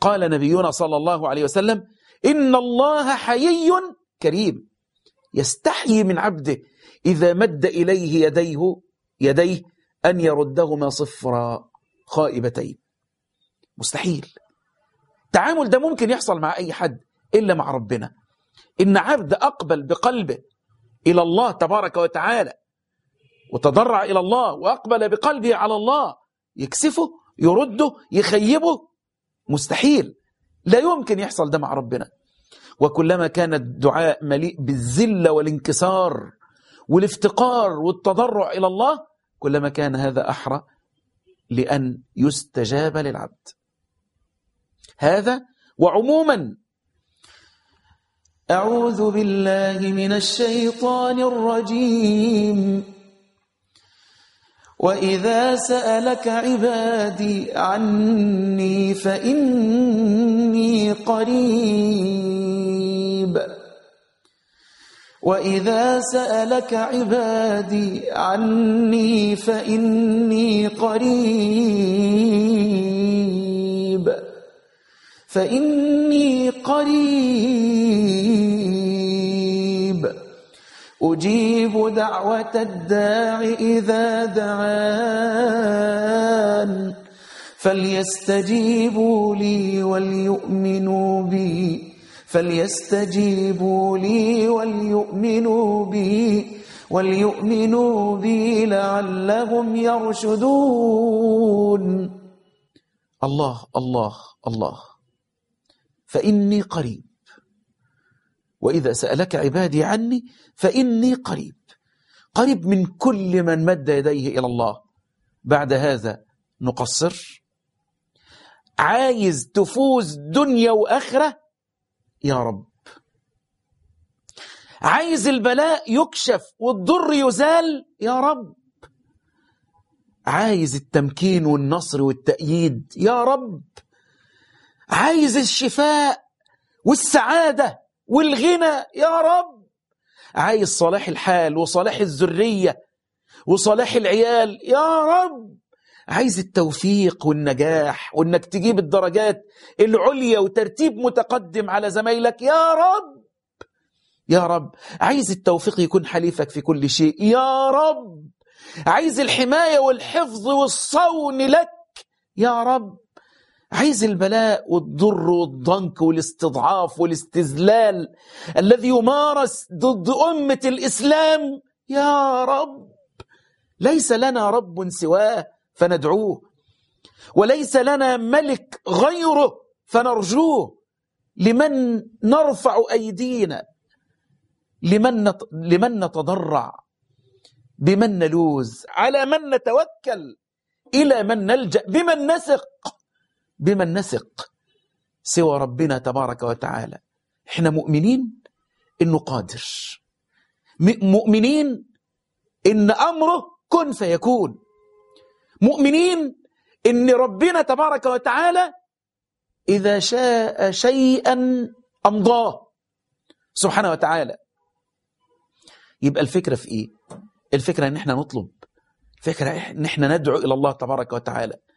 قال نبينا صلى الله عليه وسلم إن الله حيي كريم يستحيي من عبده إذا مد إليه يديه يديه أن يردهما صفرا خائبتين مستحيل التعامل ده ممكن يحصل مع أي حد إلا مع ربنا إن عبد أقبل بقلبه إلى الله تبارك وتعالى وتضرع إلى الله وأقبل بقلبه على الله يكسفه يرده يخيبه مستحيل لا يمكن يحصل ده مع ربنا وكلما كان الدعاء مليء بالذلة والانكسار والافتقار والتضرع إلى الله كلما كان هذا أحرى لأن يستجاب للعبد هذا وعموما أعوذ بالله من الشيطان الرجيم وإذا سألك عبادي عني فإني قريب وإذا سألك عبادي عني فإني قريب فإني قريب أجيب دعوة الداع إذا دعان فليستجيبوا لي وليؤمنوا بي فليستجيبوا لي وليؤمنوا بي وليؤمنوا بي لعلهم يرشدون الله الله الله فإني قريب وإذا سألك عبادي عني فإني قريب قريب من كل من مد يديه إلى الله بعد هذا نقصر عايز تفوز دنيا وآخرة يا رب عايز البلاء يكشف والضر يزال يا رب عايز التمكين والنصر والتأييد يا رب عايز الشفاء والسعادة والغنى يا رب عايز صلاح الحال وصلاح الذرية وصلاح العيال يا رب عايز التوفيق والنجاح وانك تجيب الدرجات العليا وترتيب متقدم على زمايلك يا رب يا رب عايز التوفيق يكون حليفك في كل شيء يا رب عايز الحماية والحفظ والصون لك يا رب عايز البلاء والضر والضنك والاستضعاف والاستذلال الذي يمارس ضد أمة الإسلام يا رب ليس لنا رب سواه فندعوه وليس لنا ملك غيره فنرجوه لمن نرفع أيدينا لمن لمن نتضرع بمن نلوز على من نتوكل إلى من نلجأ بمن نثق بمن نثق سوى ربنا تبارك وتعالى احنا مؤمنين انه قادر مؤمنين ان امره كن فيكون مؤمنين ان ربنا تبارك وتعالى اذا شاء شيئا امضاه سبحانه وتعالى يبقى الفكره في ايه الفكره ان احنا نطلب الفكره ان احنا ندعو الى الله تبارك وتعالى